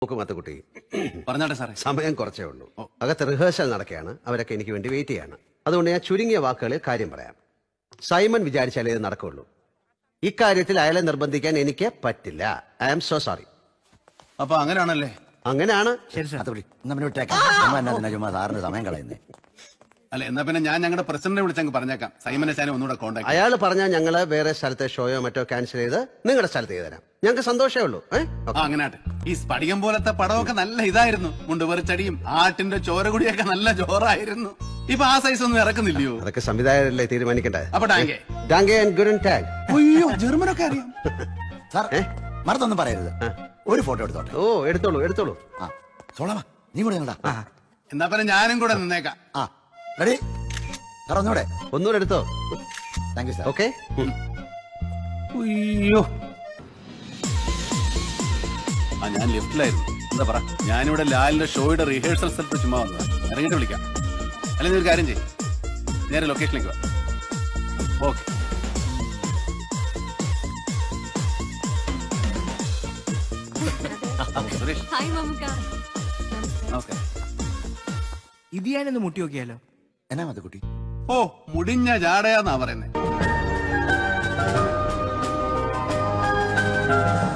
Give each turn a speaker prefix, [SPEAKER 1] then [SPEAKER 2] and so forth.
[SPEAKER 1] നോക്കൂ മത്തക്കുട്ടി
[SPEAKER 2] പറഞ്ഞാട്ടെ സാറേ
[SPEAKER 1] സമയം കുറച്ചേ ഉള്ളൂ അകത്ത് റിഹേഴ്സൽ നടക്കുകയാണ് അവരൊക്കെ എനിക്ക് വേണ്ടി വെയിറ്റ് ചെയ്യാണ് അതുകൊണ്ട് ഞാൻ ചുരുങ്ങിയ വാക്കുകളിൽ കാര്യം പറയാം സൈമൺ വിചാരിച്ചാലേ ഇത് നടക്കുള്ളൂ ഇക്കാര്യത്തിൽ അയാളെ നിർബന്ധിക്കാൻ എനിക്ക് പറ്റില്ല ഐ ആം സോ സോറി
[SPEAKER 2] അപ്പൊ അങ്ങനെയാണല്ലേ
[SPEAKER 1] അങ്ങനെയാണ്
[SPEAKER 3] അത് വിളി നമ്മൾ വിട്ടേക്കാം നമ്മൾ എന്നാ ഇതിനാ ചുമ്മാ സാറിന് സമയം കളയുന്നേ
[SPEAKER 2] അല്ല എന്നാ പിന്നെ ഞാൻ ഞങ്ങളുടെ പ്രസിഡന്റിനെ വിളിച്ചങ്ങ് പറഞ്ഞേക്കാം സൈമനെ ചാനെ ഒന്നുകൂടെ കോണ്ടാക്ട്
[SPEAKER 1] അയാൾ പറഞ്ഞാൽ ഞങ്ങള് വേറെ സ്ഥലത്തെ ഷോയോ മറ്റോ ക്യാൻസൽ ചെയ്ത് നിങ്ങളുടെ സ്ഥലത്ത് ചെയ്ത് തരാം ഞങ്ങൾക്ക് സന്തോഷമേ ഉള്ളൂ ഏ?
[SPEAKER 2] ആ അങ്ങനെ ആട്ടെ ഈ സ്പടികം പോലത്തെ പടമൊക്കെ നല്ല ഇതായിരുന്നു മുണ്ടുപറിച്ചടിയും ആട്ടിന്റെ ചോരകുടിയൊക്കെ നല്ല ജോറായിരുന്നു ഇപ്പൊ ആ സൈസ് ഒന്നും ഇറക്കുന്നില്ലയോ
[SPEAKER 1] അതൊക്കെ സംവിധായകരല്ലേ തീരുമാനിക്കണ്ടേ
[SPEAKER 2] അപ്പൊ ടാങ്കേ
[SPEAKER 1] ഡാങ്കെ ആൻഡ് ഗുഡ് ആൻഡ് ടാഗ്
[SPEAKER 2] അയ്യോ ജർമ്മനൊക്കെ അറിയാം
[SPEAKER 3] സാർ മറന്നൊന്നും പറയരുത് ഒരു ഫോട്ടോ എടുത്തോട്ടെ
[SPEAKER 1] ഓ എടുത്തോളൂ എടുത്തോളൂ
[SPEAKER 3] ആ സോളാ നീ കൂടെ നിങ്ങളാ
[SPEAKER 2] എന്നാ പിന്നെ ഞാനും കൂടെ നിന്നേക്കാം
[SPEAKER 3] ആ റെഡി സാർ ഒന്നുകൂടെ
[SPEAKER 1] ഒന്നുകൂടെ എടുത്തോ
[SPEAKER 3] താങ്ക് യു സാർ
[SPEAKER 1] ഓക്കെ
[SPEAKER 2] അയ്യോ ആ ഞാൻ ലെഫ്റ്റിലായിരുന്നു എന്താ പറ ഞാനിവിടെ ലാലിന്റെ ഷോയുടെ റിഹേഴ്സൽ സ്ഥലത്ത് ചുമ്മാ വന്നത് ഇറങ്ങിട്ട് വിളിക്കാം അല്ലെങ്കിൽ നീ ഒരു കാര്യം ചെയ്യും നേരെ ലൊക്കേഷനിലേക്ക് വാ okay Suresh
[SPEAKER 4] hi Mammukka
[SPEAKER 2] okay
[SPEAKER 5] ഇത് ഞാനൊന്ന് മുട്ടി നോക്കിയാലോ
[SPEAKER 3] എന്നാ മതി കുട്ടി
[SPEAKER 2] ഓ മുടിഞ്ഞ ജാടയാന്നാ പറയുന്നേ